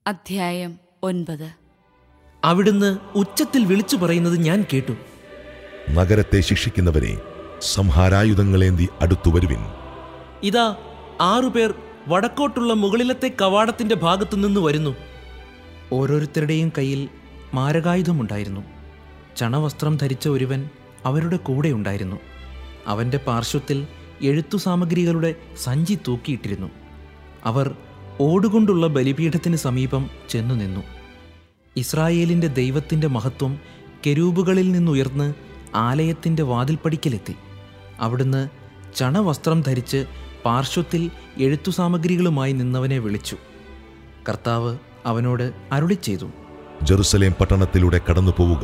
അധ്യായം ഒൻപത് അവിടുന്ന് ഉച്ചത്തിൽ വിളിച്ചു പറയുന്നത് ഞാൻ കേട്ടു നഗരത്തെ ശിക്ഷിക്കുന്നവരെ സംഹാരായുധങ്ങളേന്തി അടുത്തു വരുവിൻ ഇതാ ആറുപേർ വടക്കോട്ടുള്ള മുകളിലത്തെ കവാടത്തിന്റെ ഭാഗത്തു നിന്ന് വരുന്നു ഓരോരുത്തരുടെയും കയ്യിൽ മാരകായുധമുണ്ടായിരുന്നു ചണവസ്ത്രം ധരിച്ച ഒരുവൻ അവരുടെ കൂടെ ഉണ്ടായിരുന്നു അവന്റെ പാർശ്വത്തിൽ എഴുത്തു സാമഗ്രികളുടെ സഞ്ചി തൂക്കിയിട്ടിരുന്നു അവർ ഓടുകൊണ്ടുള്ള ബലിപീഠത്തിന് സമീപം ചെന്നു നിന്നു ഇസ്രായേലിന്റെ ദൈവത്തിന്റെ മഹത്വം കെരൂബുകളിൽ നിന്നുയർന്ന് ആലയത്തിന്റെ വാതിൽപ്പടിക്കലെത്തി അവിടുന്ന് ചണവസ്ത്രം ധരിച്ച് പാർശ്വത്തിൽ എഴുത്തു സാമഗ്രികളുമായി നിന്നവനെ വിളിച്ചു കർത്താവ് അവനോട് അരുളി ചെയ്തു ജെറുസലേം പട്ടണത്തിലൂടെ കടന്നു പോവുക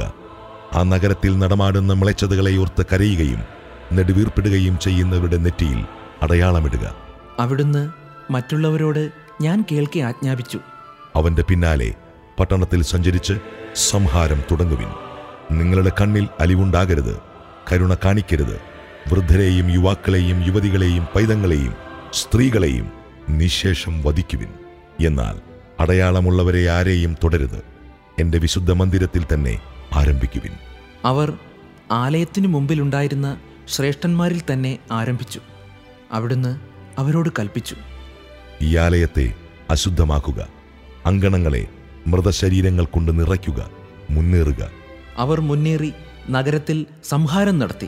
ആ നഗരത്തിൽ നടമാടുന്ന മിളച്ചതുകളെ ഓർത്ത് കരയുകയും നെടുവീർപ്പിടുകയും ചെയ്യുന്നവരുടെ നെറ്റിയിൽ അടയാളമിടുക അവിടുന്ന് മറ്റുള്ളവരോട് ഞാൻ കേൾക്കെ ആജ്ഞാപിച്ചു അവന്റെ പിന്നാലെ പട്ടണത്തിൽ സഞ്ചരിച്ച് സംഹാരം തുടങ്ങുവിൻ നിങ്ങളുടെ കണ്ണിൽ അലിവുണ്ടാകരുത് കരുണ കാണിക്കരുത് വൃദ്ധരെയും യുവാക്കളെയും യുവതികളെയും പൈതങ്ങളെയും സ്ത്രീകളെയും നിശേഷം വധിക്കുവിൻ എന്നാൽ അടയാളമുള്ളവരെ ആരെയും തുടരുത് എന്റെ വിശുദ്ധ മന്ദിരത്തിൽ തന്നെ ആരംഭിക്കുവിൻ അവർ ആലയത്തിനു മുമ്പിലുണ്ടായിരുന്ന ശ്രേഷ്ഠന്മാരിൽ തന്നെ ആരംഭിച്ചു അവിടുന്ന് അവരോട് കൽപ്പിച്ചു ഈ ആലയത്തെ അശുദ്ധമാക്കുക അങ്കണങ്ങളെ മൃതശരീരങ്ങൾ കൊണ്ട് നിറയ്ക്കുക മുന്നേറുക അവർ മുന്നേറി നഗരത്തിൽ സംഹാരം നടത്തി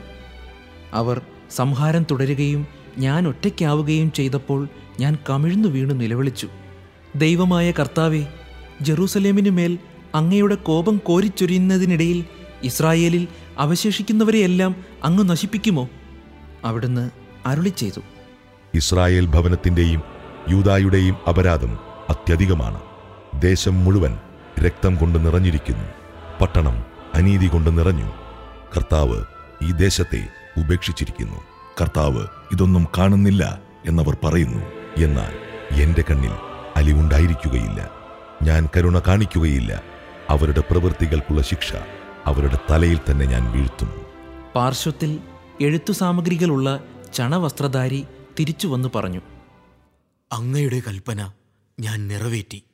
അവർ സംഹാരം തുടരുകയും ഞാൻ ഒറ്റയ്ക്കാവുകയും ചെയ്തപ്പോൾ ഞാൻ കമിഴ്ന്നു വീണു നിലവിളിച്ചു ദൈവമായ കർത്താവെ ജെറൂസലേമിനു മേൽ അങ്ങയുടെ കോപം കോരിച്ചൊരിയുന്നതിനിടയിൽ ഇസ്രായേലിൽ അവശേഷിക്കുന്നവരെയെല്ലാം അങ്ങ് നശിപ്പിക്കുമോ അവിടുന്ന് അരുളി ചെയ്തു ഇസ്രായേൽ ഭവനത്തിന്റെയും യൂതായുടെയും അപരാധം അത്യധികമാണ് ദേശം മുഴുവൻ രക്തം കൊണ്ട് നിറഞ്ഞിരിക്കുന്നു പട്ടണം അനീതി കൊണ്ട് നിറഞ്ഞു കർത്താവ് ഈ ദേശത്തെ ഉപേക്ഷിച്ചിരിക്കുന്നു കർത്താവ് ഇതൊന്നും കാണുന്നില്ല എന്നവർ പറയുന്നു എന്നാൽ എന്റെ കണ്ണിൽ അലിവുണ്ടായിരിക്കുകയില്ല ഞാൻ കരുണ കാണിക്കുകയില്ല അവരുടെ പ്രവൃത്തികൾക്കുള്ള ശിക്ഷ അവരുടെ തലയിൽ തന്നെ ഞാൻ വീഴ്ത്തും പാർശ്വത്തിൽ എഴുത്തു സാമഗ്രികളുള്ള ചണവസ്ത്രധാരി തിരിച്ചു വന്നു പറഞ്ഞു അങ്ങയുടെ കൽപ്പന ഞാൻ നിറവേറ്റി